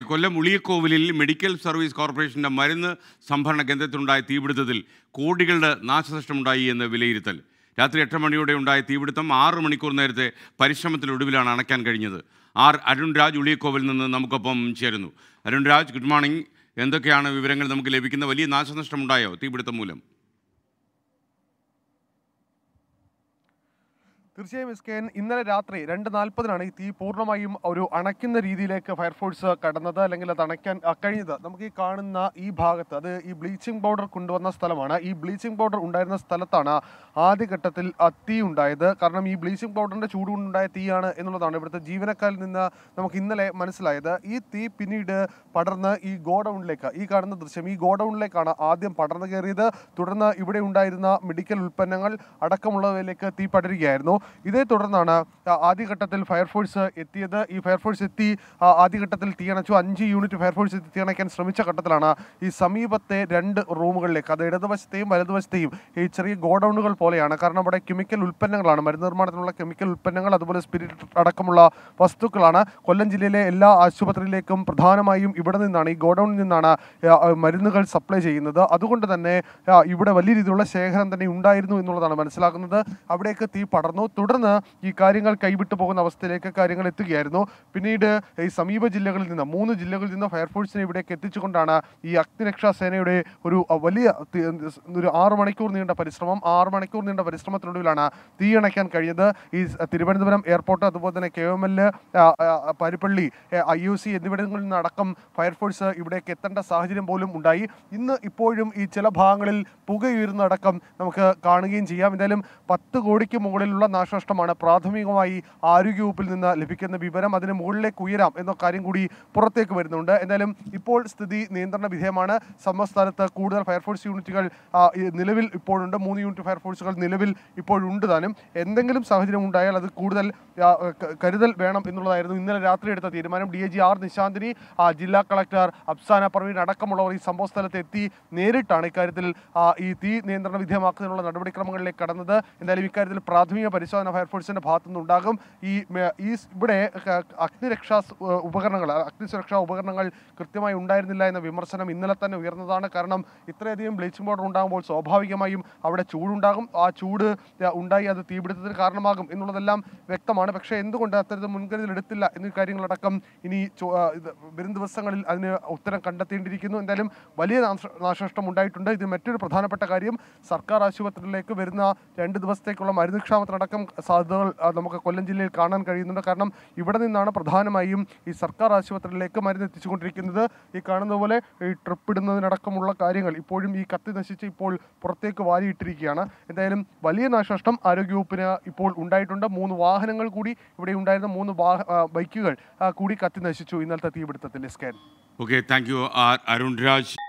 കൊല്ലം ഉളിയക്കോവിലിൽ medical service കോർപ്പറേഷന്റെ മരുന്ന് സംഭരണ കേന്ദ്രത്തിലുണ്ടായ തീപിടുത്തത്തിൽ കോടികളുടെ നാശനഷ്ടമുണ്ടായി എന്ന് വിലയിരുത്തൽ രാത്രി എട്ട് മണിയോടെ ഉണ്ടായ തീപിടുത്തം ആറ് മണിക്കൂർ നേരത്തെ പരിശ്രമത്തിനൊടുവിലാണ് അണയ്ക്കാൻ കഴിഞ്ഞത് ആർ അരുൺ രാജ് ഉളിയക്കോവിൽ നിന്ന് നമുക്കൊപ്പം ചേരുന്നു അരുൺ രാജ് ഗുഡ് മോർണിംഗ് എന്തൊക്കെയാണ് വിവരങ്ങൾ നമുക്ക് ലഭിക്കുന്ന വലിയ നാശനഷ്ടമുണ്ടായോ തീപിടുത്തം മൂലം തീർച്ചയായും എസ് കെ എൻ ഇന്നലെ രാത്രി രണ്ട് നാൽപ്പതിനാണ് ഈ തീ പൂർണ്ണമായും ഒരു അണയ്ക്കുന്ന രീതിയിലേക്ക് ഫയർഫോഴ്സ് കടന്നത് അല്ലെങ്കിൽ അത് അണയ്ക്കാൻ അ, കഴിഞ്ഞത് നമുക്ക് ഈ കാണുന്ന ഈ ഭാഗത്ത് അത് ഈ ബ്ലീച്ചിങ് പൗഡർ കൊണ്ടുവന്ന സ്ഥലമാണ് ഈ ബ്ലീച്ചിങ് പൗഡർ ഉണ്ടായിരുന്ന സ്ഥലത്താണ് ആദ്യഘട്ടത്തിൽ ആ തീ ഉണ്ടായത് കാരണം ഈ ബ്ലീച്ചിങ് പൗഡറിന്റെ ചൂട് കൊണ്ടുണ്ടായ തീയാണ് എന്നുള്ളതാണ് ഇവിടുത്തെ ജീവനക്കാരിൽ നിന്ന് നമുക്ക് ഇന്നലെ മനസ്സിലായത് ഈ തീ പിന്നീട് പടർന്ന് ഈ ഗോഡൌണിലേക്ക് ഈ കാണുന്ന ദൃശ്യം ഈ ഗോഡൌണിലേക്കാണ് ആദ്യം പടർന്നു കയറിയത് തുടർന്ന് ഇവിടെ ഉണ്ടായിരുന്ന മെഡിക്കൽ ഉൽപ്പന്നങ്ങൾ അടക്കമുള്ളവയിലേക്ക് തീ പടരുകയായിരുന്നു ഇതേ തുടർന്നാണ് ആ, ആദ്യഘട്ടത്തിൽ ഫയർഫോഴ്സ് എത്തിയത് ഈ ഫയർഫോഴ്സ് എത്തി ആ, ആദ്യഘട്ടത്തിൽ തീയണച്ചു അഞ്ച് യൂണിറ്റ് ഫയർഫോഴ്സ് എത്തി തീയണയ്ക്കാൻ ശ്രമിച്ച ഘട്ടത്തിലാണ് ഈ സമീപത്തെ രണ്ട് റൂമുകളിലേക്ക് അത് ഇടതുവശത്തെയും വലതുവശത്തെയും ഈ ചെറിയ ഗോഡൌണുകൾ പോലെയാണ് കാരണം അവിടെ കെമിക്കൽ ഉൽപ്പന്നങ്ങളാണ് മരുന്ന് നിർമ്മാണത്തിനുള്ള കെമിക്കൽ ഉൽപ്പന്നങ്ങൾ അതുപോലെ സ്പിരിറ്റ് അടക്കമുള്ള വസ്തുക്കളാണ് കൊല്ലം ജില്ലയിലെ എല്ലാ ആശുപത്രിയിലേക്കും പ്രധാനമായും ഇവിടെ നിന്നാണ് ഈ ഗോഡൌണിൽ നിന്നാണ് ആ, ആ, മരുന്നുകൾ സപ്ലൈ ചെയ്യുന്നത് അതുകൊണ്ട് തന്നെ ആ, ഇവിടെ വലിയ രീതിയിലുള്ള ശേഖരം തന്നെ ഉണ്ടായിരുന്നു എന്നുള്ളതാണ് മനസ്സിലാക്കുന്നത് അവിടേക്ക് തീ പടർന്നു തുടർന്ന് ഈ കാര്യങ്ങൾ കൈവിട്ടു പോകുന്ന അവസ്ഥയിലേക്ക് കാര്യങ്ങൾ എത്തുകയായിരുന്നു പിന്നീട് ഈ സമീപ ജില്ലകളിൽ നിന്ന് മൂന്ന് ജില്ലകളിൽ നിന്ന് ഫയർഫോഴ്സിനെ ഇവിടേക്ക് എത്തിച്ചുകൊണ്ടാണ് ഈ അഗ്നിരക്ഷാ സേനയുടെ ഒരു അ, വലിയ തി- ഒരു ആറ് മണിക്കൂർ നീണ്ട പരിശ്രമം ആറ് മണിക്കൂർ നീണ്ട പരിശ്രമത്തിനൊടുവിലാണ് തീയണയ്ക്കാൻ കഴിഞ്ഞത് ഈ സ് തിരുവനന്തപുരം എയർപോർട്ട് അതുപോലെ തന്നെ K M L Parippally I U C എന്നിവിടങ്ങളിൽ നിന്നടക്കം ഫയർഫോഴ്സ് ഇവിടേക്ക് എത്തേണ്ട സാഹചര്യം പോലും ഉണ്ടായി ഇന്ന് ഇപ്പോഴും ഈ ചില ഭാഗങ്ങളിൽ പുകയുയരുന്നതടക്കം നമുക്ക് കാണുകയും ചെയ്യാം എന്തായാലും പത്ത് കോടിക്ക് മുകളിലുള്ള നാശനഷ്ടമാണ് പ്രാഥമികമായി ആരോഗ്യവകുപ്പിൽ നിന്ന് ലഭിക്കുന്ന വിവരം അതിന് മുകളിലേക്ക് ഉയരാം എന്ന കാര്യം കൂടി പുറത്തേക്ക് വരുന്നുണ്ട് എന്തായാലും ഇപ്പോൾ സ്ഥിതി നിയന്ത്രണ വിധേയമാണ് സംസ്ഥാനത്ത് കൂടുതൽ ഫയർഫോഴ്സ് യൂണിറ്റുകൾ ആ, ഈ നിലവിൽ ഇപ്പോഴുണ്ട് മൂന്ന് യൂണിറ്റ് ഫയർഫോഴ്സുകൾ നിലവിൽ ഇപ്പോഴുണ്ട് താനും എന്തെങ്കിലും സാഹചര്യം ഉണ്ടായാൽ അത് കൂടുതൽ ആ, ക- കരുതൽ വേണം എന്നുള്ളതായിരുന്നു ഇന്നലെ രാത്രി എടുത്ത തീരുമാനം D I G R Nishanthini ആ, ജില്ലാ കളക്ടർ അഫ്സാന പർവീൻ അടക്കമുള്ളവർ ഈ സംഭവ സ്ഥലത്ത് എത്തി നേരിട്ടാണ് ഇക്കാര്യത്തിൽ ആ, ഈ തീ നിയന്ത്രണ വിധേയമാക്കുന്നതിനുള്ള നടപടിക്രമങ്ങളിലേക്ക് കടന്നത് എന്തായാലും ഇക്കാര്യത്തിൽ പ്രാഥമിക പരിശോധന ഫയർഫോഴ്സിന്റെ ഭാഗത്തുനിന്ന് ഉണ്ടാകും ഈ മെ- ഈ സ് ഇവിടെ ക- അഗ്നിരക്ഷാ സ് ഉ- ഉപകരണങ്ങൾ അഗ്നിസുരക്ഷാ ഉപകരണങ്ങൾ കൃത്യമായി ഉണ്ടായിരുന്നില്ല എന്ന വിമർശനം ഇന്നലെ തന്നെ ഉയർന്നതാണ് കാരണം ഇത്രയധികം ബ്ലീച്ചിങ് പൗഡർ ഉണ്ടാകുമ്പോൾ സ്വാഭാവികമായും അവിടെ ചൂടുണ്ടാകും ആ ചൂട് ആ, ഉണ്ടായി അത് തീപിടുത്തത്തിന് കാരണമാകും എന്നുള്ളതെല്ലാം വ്യക്തമാണ് പക്ഷേ എന്തുകൊണ്ട് അത്തരത്തിൽ മുൻകരുതൽ എടുത്തില്ല എന്നീ കാര്യങ്ങളടക്കം ഇനി ചോ- ആ, ഇത് വരും ദിവസങ്ങളിൽ അതിന് ഉത്തരം കണ്ടെത്തേണ്ടിയിരിക്കുന്നു എന്തായാലും വലിയ നാശ- നാശനഷ്ടം ഉണ്ടായിട്ടുണ്ട് ഇത് മറ്റൊരു പ്രധാനപ്പെട്ട കാര്യം സർക്കാർ ആശുപത്രിയിലേക്ക് വരുന്ന രണ്ട് ദിവസത്തേക്കുള്ള മരുന്ന് ക്ഷാമത്തിനടക്കം സാധ്യതകൾ ആ, നമുക്ക് കൊല്ലം ജില്ലയിൽ കാണാൻ കഴിയുന്നുണ്ട് കാരണം ഇവിടെ നിന്നാണ് പ്രധാനമായും ഈ സർക്കാർ ആശുപത്രിയിലേക്ക് മരുന്ന് എത്തിച്ചുകൊണ്ടിരിക്കുന്നത് ഈ കാണുന്ന പോലെ ഈ ട്രിപ്പ് ഇടുന്നതിനടക്കമുള്ള കാര്യങ്ങൾ ഇപ്പോഴും ഈ കത്തി നശിച്ച് ഇപ്പോൾ പുറത്തേക്ക് വാരിയിട്ടിരിക്കുകയാണ് എന്തായാലും വലിയ നാശനഷ്ടം ആരോഗ്യവകുപ്പിന് ഇപ്പോൾ ഉണ്ടായിട്ടുണ്ട് മൂന്ന് വാഹനങ്ങൾ കൂടി ഇവിടെ ഉണ്ടായിരുന്ന മൂന്ന് വാഹ ആ, ബൈക്കുകൾ ആ, കൂടി കത്തി നശിച്ചു ഇന്നലത്തെ തീപിടുത്തത്തിൽ scan okay thank you R Arun Raj